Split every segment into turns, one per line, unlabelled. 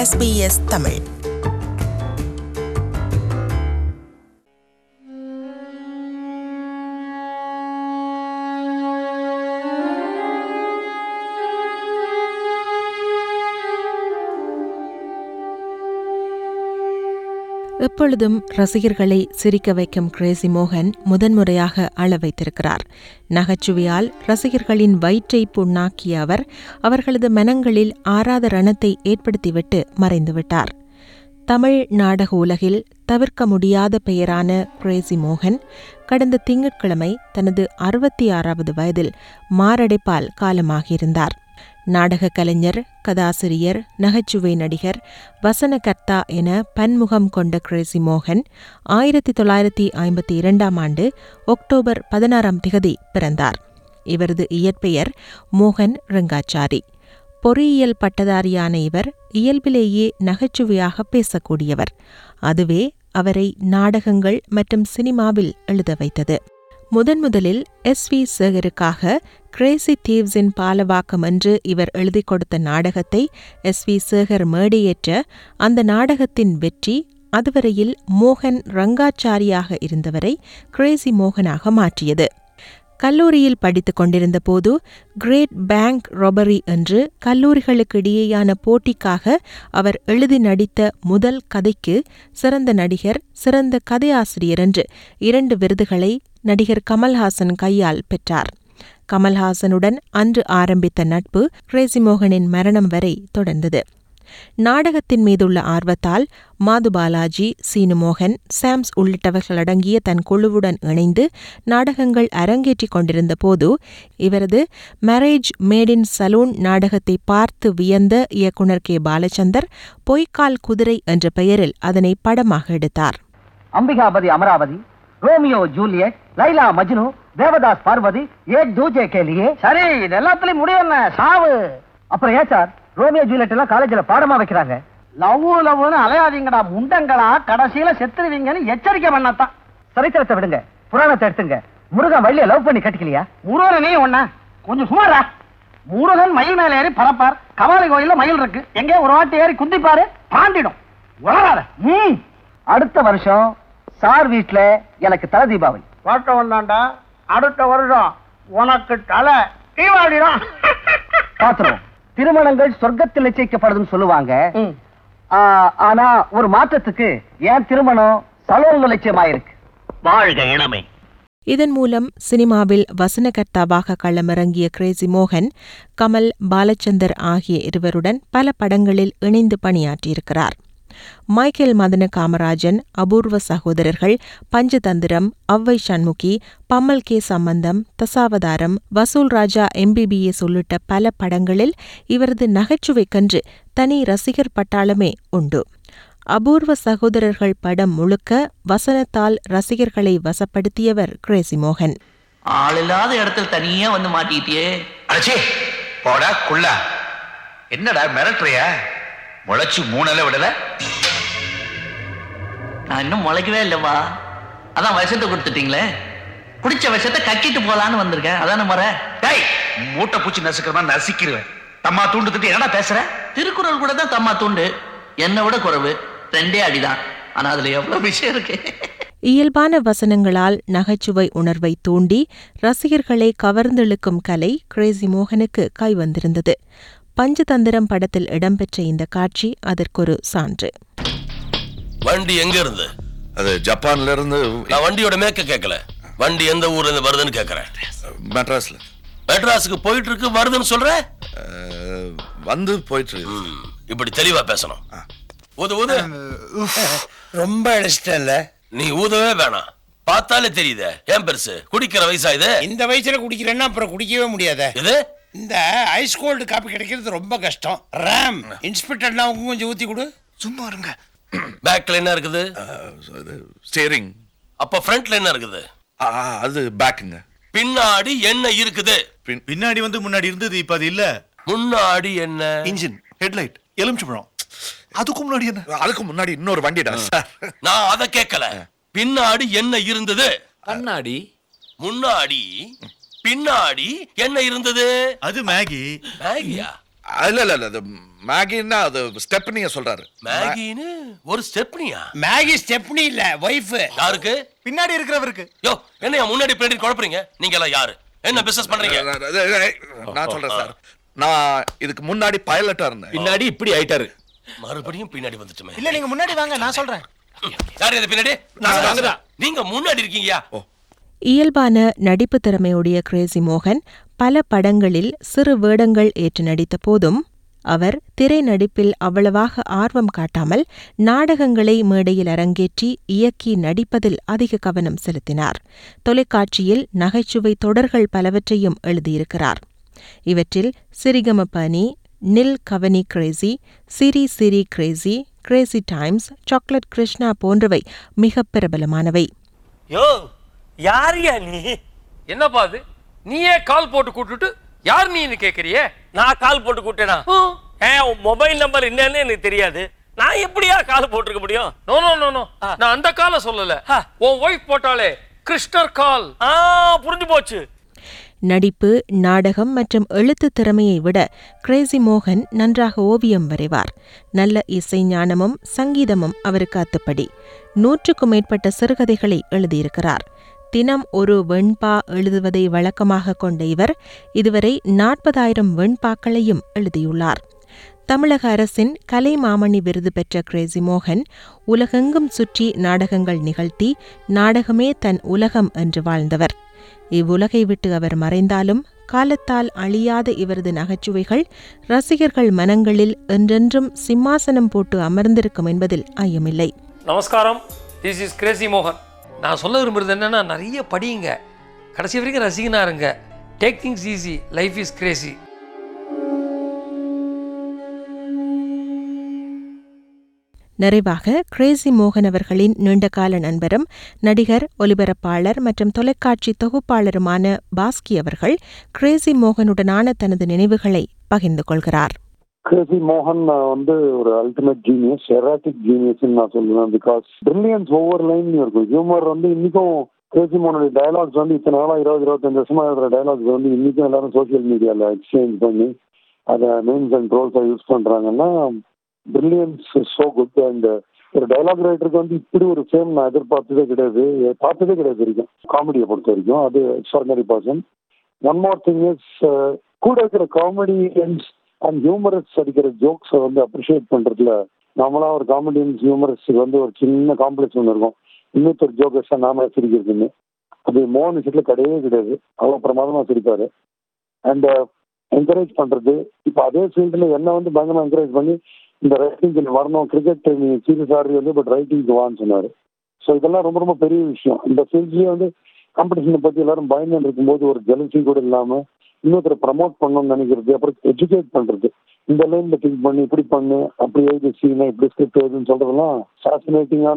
SBS Tamil
எப்பொழுதும் ரசிகர்களை சிரிக்க வைக்கும் கிரேசி மோகன் முதன்முறையாக அழ வைத்திருக்கிறார் நகைச்சுவையால் ரசிகர்களின் வயிற்றை புண்ணாக்கிய அவர் அவர்களது மனங்களில் ஆறாத ரணத்தை ஏற்படுத்திவிட்டு மறைந்துவிட்டார் தமிழ் நாடக உலகில் தவிர்க்க முடியாத பெயரான கிரேசி மோகன் கடந்த திங்கட்கிழமை தனது அறுபத்தி ஆறாவது வயதில் மாரடைப்பால் காலமாகியிருந்தார் நாடக கலைஞர் கதாசிரியர் நகைச்சுவை நடிகர் வசனகர்த்தா என பன்முகம் கொண்ட கிரேசி மோகன் ஆயிரத்தி தொள்ளாயிரத்தி ஐம்பத்தி இரண்டாம் ஆண்டு அக்டோபர் பதினாறாம் திகதி பிறந்தார் இவரது இயற்பெயர் மோகன் ரங்காச்சாரி பொறியியல் பட்டதாரியான இவர் இயல்பிலேயே நகைச்சுவையாக பேசக்கூடியவர் அதுவே அவரை நாடகங்கள் மற்றும் சினிமாவில் எழுத வைத்தது முதன் முதலில் எஸ் வி சேகருக்காக கிரேசி தீவ்ஸின் பாலவாக்கம் என்று இவர் எழுதிக் கொடுத்த நாடகத்தை எஸ் வி சேகர் மேடையேற்ற அந்த நாடகத்தின் வெற்றி அதுவரையில் மோகன் ரங்காச்சாரியாக இருந்தவரை கிரேசி மோகனாக மாற்றியது கல்லூரியில் படித்துக் கொண்டிருந்த போது கிரேட் பேங்க் ரொபரி என்று கல்லூரிகளுக்கு இடையேயான போட்டிக்காக அவர் எழுதி நடித்த முதல் கதைக்கு சிறந்த நடிகர் சிறந்த கதையாசிரியர் என்று இரண்டு விருதுகளை நடிகர் கமல்ஹாசன் கையால் பெற்றார் கமல்ஹாசனுடன் அன்று ஆரம்பித்த நட்பு கிரேசி மோகனின் மரணம் வரை தொடர்ந்தது நாடகத்தின் மீதுள்ள ஆர்வத்தால் மாது பாலாஜி சீனுமோகன் சாம்ஸ் உள்ளிட்டவர்கள் அடங்கிய தன் குழுவுடன் இணைந்து நாடகங்கள் அரங்கேற்றிக் கொண்டிருந்த போது இவரது மேரேஜ் மேட் இன் சலூன் நாடகத்தை பார்த்து வியந்த இயக்குனர் கே பாலச்சந்தர் பொய்க்கால் குதிரை என்ற பெயரில் அதனை படமாக எடுத்தார்
अंबिकापति अमरावती ரோமியோ ஜூலியட் லைலா மஜ்னு தேவதாஸ் பார்வதி ஏக் தூஜே கே லியே சரி இது எல்லாத்துலயும் முடிவு என்ன சாவு அப்புறம் ஏன் சார் ரோமியோ ஜூலியட் எல்லாம் காலேஜ்ல பாடமா வைக்கிறாங்க லவ் லவ்னு அலையாதீங்கடா முண்டங்களா கடைசியில செத்துருவீங்கன்னு எச்சரிக்கை பண்ணத்தான் சரித்திரத்தை விடுங்க புராணத்தை எடுத்துங்க முருகன் வள்ளிய லவ் பண்ணி கட்டிக்கலையா முருகன் நீ ஒண்ணா கொஞ்சம் சுமாரா முருகன் மயில் மேல ஏறி பறப்பார் கபாலி கோயில்ல மயில் இருக்கு எங்கே ஒரு வாட்டி ஏறி குந்திப்பாரு பாண்டிடும் உளராத ம் அடுத்த வருஷம் சார் வீட்ல எனக்கு தலை தீபாவளி
வாட்ட வந்தாண்டா அடுத்த வருஷம் உனக்கு தலை தீபாவளிதான்
பாத்துருவோம் திருமணங்கள் சொர்க்கத்தில் நிச்சயிக்கப்படுதுன்னு சொல்லுவாங்க ஆ, ஆனா ஒரு மாற்றத்துக்கு ஏன் திருமணம் சலோன்ல நிச்சயமாயிருக்கு
வாழ்க இளமை
இதன் மூலம் சினிமாவில் வசனகர்த்தாவாக களமிறங்கிய கிரேசி மோகன் கமல் பாலச்சந்தர் ஆகிய இருவருடன் பல படங்களில் இணைந்து பணியாற்றியிருக்கிறார் மைக்கேல் மதன காமராஜன் அபூர்வ சகோதரர்கள் பஞ்சதந்திரம் அவ்வை சண்முகி பம்மல் கே சம்பந்தம் தசாவதாரம் வசூல் ராஜா எம்பிபிஎஸ் உள்ளிட்ட பல படங்களில் இவரது நகைச்சுவைக்கென்று தனி ரசிகர் பட்டாளமே உண்டு அபூர்வ சகோதரர்கள் படம் முழுக்க வசனத்தால் ரசிகர்களை வசப்படுத்தியவர் கிரேசி மோகன்
ஆள் இல்லாத இடத்துல தனியா வந்து மாட்டிக்கிட்டியே
அடச்சே போடா குள்ளா என்னடா மிரட்டுறியா முளைச்சு மூணல விடல
நான் இன்னும் முளைக்கவே இல்லைவா அதான் விஷத்தை கொடுத்துட்டீங்களே குடிச்ச விஷத்தை கக்கிட்டு போலான்னு வந்திருக்கேன் அதானே முறை
டேய் மூட்டை பூச்சி நசுக்கிற மாதிரி நசுக்கிடுவேன் தம்மா தூண்டு திட்டு என்னடா பேசுற
திருக்குறள் கூட தான் தம்மா தூண்டு என்னை விட குறைவு ரெண்டே அடிதான் ஆனா அதுல எவ்வளவு விஷயம் இருக்கு
இயல்பான வசனங்களால் நகைச்சுவை உணர்வை தூண்டி ரசிகர்களை கவர்ந்தெழுக்கும் கலை கிரேசி மோகனுக்கு கைவந்திருந்தது பஞ்சதந்திரம் படத்தில் இடம்பெற்ற இந்த காட்சி அதற்கொரு சான்று
வண்டி எங்க இருந்து
அது ஜப்பான்ல இருந்து
நான் வண்டியோட மேக்க கேட்கல வண்டி எந்த ஊர்ல இருந்து வருதுன்னு கேக்குறேன்
மெட்ராஸ்ல
மெட்ராஸுக்கு போயிட்டு இருக்கு வருதுன்னு சொல்ற
அஹ், வந்து போயிட்டு இருக்கு
ம், இப்படி தெளிவா பேசணும் ஊது ஊது
ரொம்ப இழைச்சிட்டல
நீ ஊதவே வேணாம் பார்த்தாலே தெரியுதே ஏன் பெருசு குடிக்கிற வயசா இது
இந்த வயசுல குடிக்கிறேன்னா அப்புறம் குடிக்கவே முடியாத
இது
இந்த ஐஸ் கோல்டு காப்பி கிடைக்கிறது ரொம்ப கஷ்டம் ரேம் இன்ஸ்பெக்டர்லாம் அவங்க கொஞ்சம் ஊத்தி கொடு
சும்மா இருங்க
பேக்ல என்ன இருக்குது
ஸ்டேரிங்
அப்ப ஃப்ரண்ட்ல என்ன இருக்குது
அது பேக்குங்க
பின்னாடி என்ன இருக்குது
பின்னாடி வந்து முன்னாடி இருந்தது இப்ப அது இல்ல
முன்னாடி என்ன
இன்ஜின் ஹெட்லைட் எலுமிச்சப்பழம் அதுக்கு முன்னாடி என்ன
அதுக்கு முன்னாடி இன்னொரு வண்டிடா சார்
நான் அத கேட்கல பின்னாடி என்ன இருந்தது
கண்ணாடி
முன்னாடி பின்னாடி என்ன இருந்தது
அது மேகி
மேகியா
இல்ல இல்ல இல்ல அது மேகின்னா அது ஸ்டெப்னிய சொல்றாரு
மேகின்னு ஒரு ஸ்டெப்னியா
மேகி ஸ்டெப்னி இல்ல ஒய்ஃப்
யாருக்கு
பின்னாடி இருக்கிறவருக்கு
யோ என்னையா முன்னாடி பின்னாடி குழப்பறீங்க நீங்க எல்லாம் யாரு என்ன பிசினஸ் பண்றீங்க
நான் சொல்றேன் சார் நான் இதுக்கு முன்னாடி பைலட்டா இருந்தேன்
பின்னாடி இப்படி ஆயிட்டாரு மறுபடியும் பின்னாடி வந்துட்டுமே
இல்ல நீங்க முன்னாடி வாங்க நான் சொல்றேன்
யாரு இது பின்னாடி நான் வாங்குறேன். நீங்க முன்னாடி இருக்கீங்கயா
இயல்பான நடிப்பு திறமையுடைய கிரேசி மோகன் பல படங்களில் சிறு வேடங்கள் ஏற்று நடித்த போதும் அவர் திரை நடிப்பில் அவ்வளவாக ஆர்வம் காட்டாமல் நாடகங்களை மேடையில் அரங்கேற்றி இயக்கி நடிப்பதில் அதிக கவனம் செலுத்தினார் தொலைக்காட்சியில் நகைச்சுவை தொடர்கள் பலவற்றையும் எழுதியிருக்கிறார் இவற்றில் சிரிகம பனி நில் கவனி கிரேசி சிரி சிரி crazy crazy times chocolate Krishna போன்றவை மிக பிரபலமானவை
யோ யாரியா நீ என்னப்பா அது நீயே கால் போட்டு கூட்டுட்டு யார் நீன்னு கேக்குறியே நான் கால் போட்டு கூட்டேனா ஏன் உன் மொபைல் நம்பர் என்னன்னு எனக்கு தெரியாது நான் எப்படியா கால் போட்டிருக்க முடியும் நோ நோ நோ நோ நான் அந்த காலை சொல்லல உன் ஒய்ஃப் போட்டாலே கிருஷ்ணர் கால் ஆ புரிஞ்சு போச்சு
நடிப்பு நாடகம் மற்றும் எழுத்து திறமையை விட கிரேசி மோகன் நன்றாக ஓவியம் வரைவார் நல்ல இசை ஞானமும் சங்கீதமும் அவருக்கு அத்துப்படி நூற்றுக்கும் மேற்பட்ட சிறுகதைகளை எழுதியிருக்கிறார் தினம் ஒரு வெண்பா எழுதுவதை வழக்கமாக கொண்ட இவர் இதுவரை நாற்பதாயிரம் வெண்பாக்களையும் எழுதியுள்ளார் தமிழக அரசின் கலைமாமணி விருது பெற்ற கிரேசி மோகன் உலகெங்கும் சுற்றி நாடகங்கள் நிகழ்த்தி நாடகமே தன் உலகம் என்று வாழ்ந்தவர் இவ்வுலகை விட்டு அவர் மறைந்தாலும் காலத்தால் அழியாத இவரது நகைச்சுவைகள் ரசிகர்கள் மனங்களில் என்றென்றும் சிம்மாசனம் போட்டு அமர்ந்திருக்கும் என்பதில் ஐயமில்லை
நமஸ்காரம் திஸ் இஸ் கிரேசி மோகன் நான் சொல்ல விரும்புறது என்னன்னா நிறைய படியுங்க கடைசி வரைக்கும் ரசிகனா இருங்க take things easy life is crazy
நிறைவாக கிரேசி மோகன் அவர்களின் நீண்டகால நண்பரும் நடிகர் ஒலிபரப்பாளர் மற்றும் தொலைக்காட்சி தொகுப்பாளருமான பாஸ்கி அவர்கள் கிரேசி மோகனுடனான தனது நினைவுகளை பகிர்ந்து கொள்கிறார்
கிரேசி மோகன் வந்து ஒரு அல்டிமேட் ஜீனியஸ் எராட்டிக் ஜீனியஸ் நான் சொல்லுவேன் பிகாஸ் பிரில்லியன்ஸ் ஒவ்வொரு லைன் இருக்கும் ஹியூமர் வந்து இன்னைக்கும் கிரேசி மோகனுடைய டயலாக்ஸ் வந்து இத்தனை நாளா இருபது இருபத்தஞ்சு வருஷமா இருக்கிற டயலாக்ஸ் வந்து இன்னைக்கும் எல்லாரும் சோசியல் மீடியால எக்ஸ்சேஞ்ச் பண்ணி அதை மீன்ஸ் அண்ட் ட்ரோல்ஸை யூஸ் பண்றாங்கன்னா பிரில்லியன்ஸ் ஸோ குட் அண்ட் ஒரு டயலாக் ரைட்டருக்கு வந்து இப்படி ஒரு ஃபேம் நான் எதிர்பார்த்ததே கிடையாது பார்த்ததே கிடையாது வரைக்கும் காமெடியை பொறுத்த வரைக்கும் அது extraordinary person one more thing is கூட இருக்கிற காமெடியன்ஸ் அண்ட் ஹியூமரஸ் அடிக்கிற ஜோக்ஸை வந்து அப்ரிஷியேட் பண்றதுல நாமளா ஒரு காமெடியன்ஸ் ஹியூமரஸ்க்கு வந்து ஒரு சின்ன காம்ப்ளெக்ஸ் ஒன்று இருக்கும் இன்னொருத்தர் ஜோக்கர்ஸா நாம சிரிக்கிறதுன்னு அது மோகன் விஷயத்துல கிடையவே கிடையாது அவ்வளோ பிரமாதமா சிரிப்பாரு அண்ட் என்கரேஜ் பண்றது இப்போ அதே ஃபீல்டில் என்ன வந்து பயங்கரமா என்கரேஜ் பண்ணி இந்த ரைட்டிங்க்கு வரணும் கிரிக்கெட் நீ சீரியஸ் ஆடுறது வந்து பட் ரைட்டிங்க்கு வான்னு சொன்னாரு ஸோ இதெல்லாம் ரொம்ப ரொம்ப பெரிய விஷயம் இந்த ஃபீல்ட்லயே வந்து காம்படிஷனை பத்தி எல்லாரும் பயந்து இருக்கும்போது ஒரு ஜெலசி கூட இல்லாம இன்னொருத்தரை ப்ரமோட் பண்ணணும்னு நினைக்கிறது அப்புறம் எஜுகேட் பண்றது இந்த லைன்ல திங்க் பண்ணி இப்படி பண்ணு அப்படி எழுதி சீனா இப்படி ஸ்கிரிப்ட் எழுதுன்னு சொல்றதெல்லாம் ஃபேசினேட்டிங்கான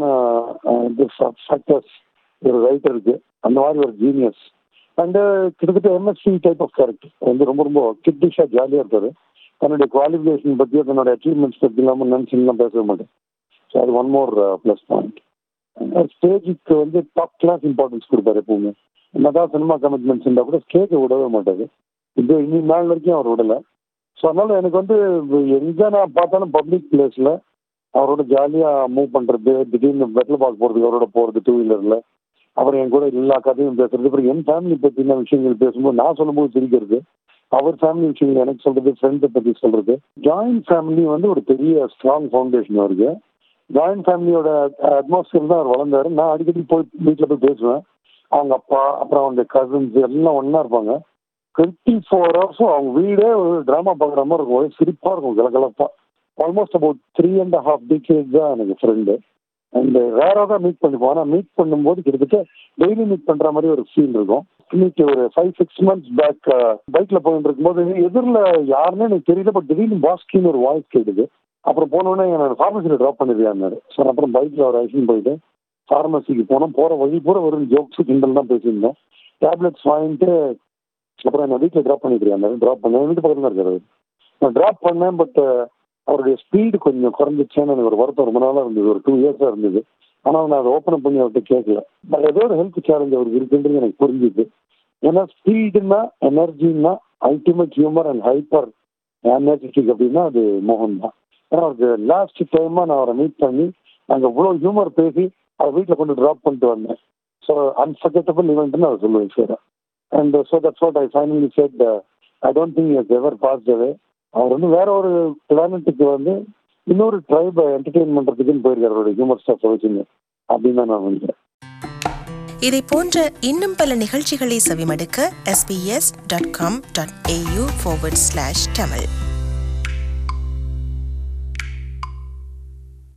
ஃபேக்டர்ஸ் ஒரு ரைட்டருக்கு அந்த மாதிரி ஒரு ஜீனியஸ் அண்ட் கிட்டத்தட்ட எம்எஸ்சி டைப் ஆஃப் கேரக்டர் வந்து ரொம்ப ரொம்ப கிட்டிஷா ஜாலியா இருப்பாரு தன்னுடைய குவாலிஃபிகேஷன் பத்தியோ தன்னோட அச்சீவ்மெண்ட்ஸ் பத்தி இல்லாமல் நினைச்சுலாம் பேச மாட்டேன் ஸோ அது ஒன் மோர் ப்ளஸ் பாயிண்ட் ஸ்டேஜுக்கு வந்து டாப் கிளாஸ் இம்பார்ட்டன்ஸ் கொடுப்பாரு எப்பவுமே என்னதான் சினிமா கமிட்மெண்ட்ஸ் இருந்தால் கூட ஸ்டேஜை விடவே மாட்டாரு இது இன்னி நாள் வரைக்கும் அவர் விடல ஸோ அதனால எனக்கு வந்து எங்க நான் பார்த்தாலும் பப்ளிக் பிளேஸ்ல அவரோட ஜாலியா மூவ் பண்றது திடீர்னு வெட்டில் பார்க்க போறதுக்கு அவரோட போறது டூ வீலர்ல அப்புறம் என் கூட எல்லா கதையும் பேசுறது அப்புறம் என் ஃபேமிலி பத்தின விஷயங்கள் பேசும்போது நான் சொல்லும்போது சிரிக்கிறது அவர் ஃபேமிலி விஷயங்கள் எனக்கு சொல்றது ஃப்ரெண்ட்ஸை பத்தி சொல்றது ஜாயிண்ட் ஃபேமிலி வந்து ஒரு பெரிய ஸ்ட்ராங் ஃபவுண்டேஷன் அவருக்கு ஜாயிண்ட் ஃபேமிலியோட அட்மாஸ்பியர் தான் அவர் வளர்ந்தாரு நான் அடிக்கடி போய் வீட்டில் போய் பேசுவேன் அவங்க அப்பா அப்புறம் அவங்க கசின்ஸ் எல்லாம் ஒன்னா இருப்பாங்க டுவெண்ட்டி ஃபோர் ஹவர்ஸும் அவங்க வீடே ஒரு ட்ராமா பார்க்குற மாதிரி இருக்கும் ஒரே சிரிப்பா இருக்கும் கலகலப்பா almost about three and half decade தான் எனக்கு ஃப்ரெண்டு அண்ட் ரேராக தான் மீட் பண்ணிப்போம் ஆனால் மீட் பண்ணும்போது கிட்டத்தட்ட டெய்லி மீட் பண்ற மாதிரி ஒரு ஃபீல் இருக்கும் இன்னைக்கு ஒரு ஃபைவ் சிக்ஸ் மந்த்ஸ் பேக் பைக்ல போயிட்டு இருக்கும்போது எதிரில் யாருன்னு எனக்கு தெரியல பட் திடீர்னு பாஸ்கின்னு ஒரு வாய்ஸ் கேட்டுது அப்புறம் போனோடனே என்னோட ஃபார்மசியில் ட்ராப் பண்ணிருக்காரு சார் அப்புறம் பைக்ல ஒரு ஐசின் போயிட்டு ஃபார்மசிக்கு போனோம் போற வழி பூரா வெறும் ஜோக்ஸ் கிண்டல் தான் பேசியிருந்தோம் டேப்லெட்ஸ் வாங்கிட்டு அப்புறம் என்ன வீட்டில் ட்ராப் பண்ணிருக்காரு ட்ராப் பண்ணேன் வீட்டு பக்கத்துல இருக்காரு நான் ட்ராப் பண்ணேன் பட் அவருடைய ஸ்பீடு கொஞ்சம் குறைஞ்சிச்சேன்னு எனக்கு ஒரு வருத்தம் ரொம்ப நாளாக இருந்தது ஒரு டூ இயர்ஸாக இருந்தது ஆனால் நான் அதை ஓப்பன் பண்ணி அவர்கிட்ட கேட்கல பட் ஏதோ ஒரு ஹெல்த் சேலஞ்ச் அவருக்கு இருக்குன்றது எனக்கு புரிஞ்சுது ஏன்னா ஸ்பீடுன்னா எனர்ஜின்னா ultimate humour and hyper majestic அப்படின்னா அது மோகன் தான் ஏன்னா அவருக்கு லாஸ்ட் டைமா நான் அவரை மீட் பண்ணி நாங்கள் இவ்வளோ ஹியூமர் பேசி அதை வீட்டில் கொண்டு ட்ராப் பண்ணிட்டு வந்தேன் ஸோ அன்ஃபர்கெட்டபிள் ஈவெண்ட்னு அவர் சொல்லுவேன் sir and so that's what I finally said I don't think is ever passed away அவர் வந்து வேற ஒரு பிளானட்டுக்கு வந்து இன்னொரு ட்ரைபை என்டர்டெயின் பண்றதுக்குன்னு போயிருக்காரு அவருடைய ஹியூமர் ஸ்டாஃப் வச்சுங்க அப்படின்னு தான் நான் நினைக்கிறேன்
இதை போன்ற இன்னும் பல நிகழ்ச்சிகளை செவிமடுக்க sbs.com.au forward slash tamil